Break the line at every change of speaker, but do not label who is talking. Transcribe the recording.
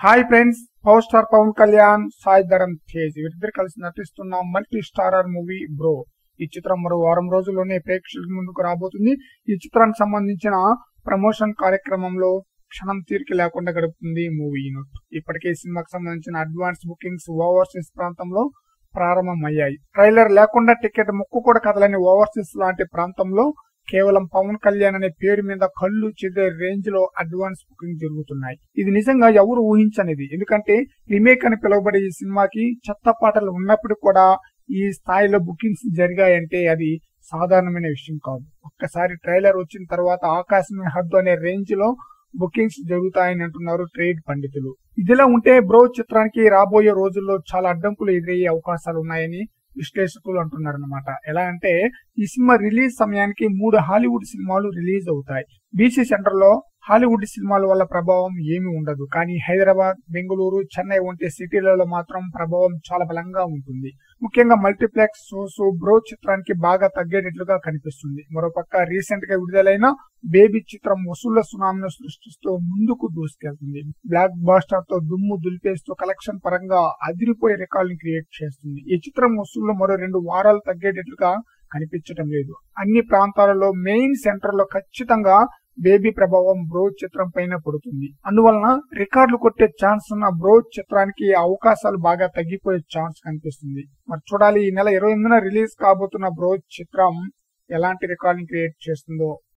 hi friends power star Pawan Kalyan Sai Dharam Tej వీరిద్దరు కలిసి నటిస్తున్న మల్టీ స్టారర్ మూవీ బ్రో ఈ చిత్రం మరో వారం రోజుల్లోనే ప్రేక్షకుల ముందుకు రాబోతుంది ఈ చిత్రానికి సంబంధించిన ప్రమోషన్ కార్యక్రమంలో క్షణం తీరిక లేకుండా గడుపుతుంది మూవీ యూనిట్ ఇప్పటికే ఈ సినిమాకి సంబంధించిన అడ్వాన్స్ బుకింగ్స్ ఓవర్సీస్ ప్రాంతంలో ప్రారంభమయ్యాయి ట్రైలర్ లేకుండా టికెట్ ముక్కు కూడా కదలని ఓవర్సీస్ లాంటి ప్రాంతంలో కేవలం పవన్ కళ్యాణ్ అనే పేరు మీద కళ్ళు చెదే రేంజ్ లో అడ్వాన్స్ బుకింగ్ జరుగుతున్నాయి ఇది నిజంగా ఎవరు ఊహించనిది ఎందుకంటే రీమేక్ అని పిలువబడే ఈ సినిమాకి చెత్త పాటలు ఉన్నప్పుడు కూడా ఈ స్థాయిలో బుకింగ్స్ జరిగాయంటే అది సాధారణమైన విషయం కాదు ఒక్కసారి ట్రైలర్ వచ్చిన తర్వాత ఆకాశమే హద్దు అనే రేంజ్ లో బుకింగ్స్ జరుగుతాయని అంటున్నారు ట్రేడ్ పండితులు ఇదిలా ఉంటే బ్రో చిత్రానికి రాబోయే రోజుల్లో చాలా అడ్డంకులు ఎదురయ్యే అవకాశాలు ఉన్నాయని విశ్లేషకులు అంటున్నారు అనమాట ఎలా అంటే ఈ సినిమా రిలీజ్ సమయానికి మూడు హాలీవుడ్ సినిమాలు రిలీజ్ అవుతాయి బీసీ సెంటర్ లో హాలీవుడ్ సినిమాల వల్ల ప్రభావం ఏమీ ఉండదు కానీ హైదరాబాద్ బెంగళూరు చెన్నై వంటి సిటీలలో మాత్రం ప్రభావం చాలా బలంగా ఉంటుంది ముఖ్యంగా మల్టీప్లెక్స్ షోస్ బ్రో చిత్రానికి బాగా తగ్గేటట్లుగా కనిపిస్తుంది మరోపక్క రీసెంట్ గా విడుదలైన బేబీ చిత్రం వసూళ్ల సునామీను సృష్టిస్తూ ముందుకు దూసుకెళ్తుంది బ్లాక్ బాస్టర్ తో దుమ్ము దులిపేస్తూ కలెక్షన్ పరంగా అదిరిపోయే రికార్డుని క్రియేట్ చేస్తుంది ఈ చిత్రం వసూళ్లు మరో రెండు వారాలు తగ్గేటట్లుగా కనిపించడం లేదు అన్ని ప్రాంతాలలో మెయిన్ సెంటర్ లో ఖచ్చితంగా బేబీ ప్రభావం బ్రో చిత్రం పైన పడుతుంది అందువలన రికార్డులు కొట్టే ఛాన్స్ ఉన్న బ్రో చిత్రానికి అవకాశాలు బాగా తగ్గిపోయే ఛాన్స్ కనిపిస్తుంది మరి చూడాలి ఈ నెల ఇరవై ఎనిమిదిన రిలీజ్ కాబోతున్న బ్రో చిత్రం ఎలాంటి రికార్డుని క్రియేట్ చేస్తుందో